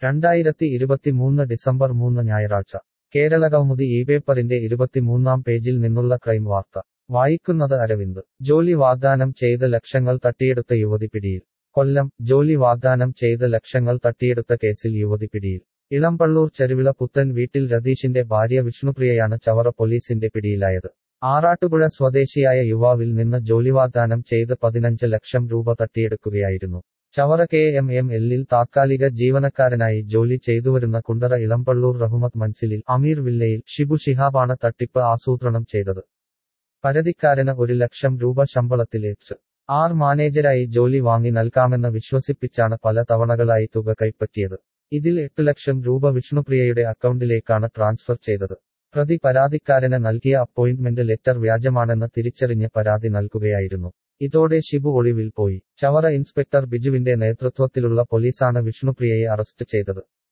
രണ്ടായിരത്തി ഇരുപത്തിമൂന്ന് ഡിസംബർ മൂന്ന് ഞായറാഴ്ച കേരളകൗമുദി ഈ പേപ്പറിന്റെ ഇരുപത്തിമൂന്നാം പേജിൽ നിന്നുള്ള ക്രൈം വാർത്ത വായിക്കുന്നത് അരവിന്ദ് ജോലി വാഗ്ദാനം ചെയ്ത് ലക്ഷങ്ങൾ തട്ടിയെടുത്ത യുവതി പിടിയിൽ കൊല്ലം ജോലി വാഗ്ദാനം ചെയ്ത് ലക്ഷങ്ങൾ തട്ടിയെടുത്ത കേസിൽ യുവതി പിടിയിൽ ഇളമ്പള്ളൂർ ചെരുവിള പുത്തൻ വീട്ടിൽ രതീഷിന്റെ ഭാര്യ വിഷ്ണുപ്രിയയാണ് ചവറ പോലീസിന്റെ പിടിയിലായത് ആറാട്ടുപുഴ സ്വദേശിയായ യുവാവിൽ നിന്ന് ജോലി വാഗ്ദാനം ചെയ്ത് പതിനഞ്ച് ലക്ഷം രൂപ തട്ടിയെടുക്കുകയായിരുന്നു ചവറ കെ എം എം എല്ലിൽ താത്കാലിക ജീവനക്കാരനായി ജോലി ചെയ്തുവരുന്ന കുണ്ടറ ഇളമ്പള്ളൂർ റഹ്മത്ത് മൻസിലിൽ അമീർ വില്ലയിൽ ഷിബു ഷിഹാബാണ് തട്ടിപ്പ് ആസൂത്രണം ചെയ്തത് പരതിക്കാരന് ഒരു ലക്ഷം രൂപ ശമ്പളത്തിൽ എച്ച് ആർ മാനേജരായി ജോലി വാങ്ങി നൽകാമെന്ന് വിശ്വസിപ്പിച്ചാണ് പല തവണകളായി തുക കൈപ്പറ്റിയത് ഇതിൽ എട്ട് ലക്ഷം രൂപ വിഷ്ണുപ്രിയയുടെ അക്കൗണ്ടിലേക്കാണ് ട്രാൻസ്ഫർ ചെയ്തത് പ്രതി പരാതിക്കാരന് നൽകിയ അപ്പോയിന്റ്മെന്റ് ലെറ്റർ വ്യാജമാണെന്ന് തിരിച്ചറിഞ്ഞ് പരാതി നൽകുകയായിരുന്നു ഇതോടെ ഷിബു ഒളിവിൽ പോയി ചവറ ഇൻസ്പെക്ടർ ബിജുവിന്റെ നേതൃത്വത്തിലുള്ള പോലീസാണ് വിഷ്ണുപ്രിയയെ അറസ്റ്റ് ചെയ്തത്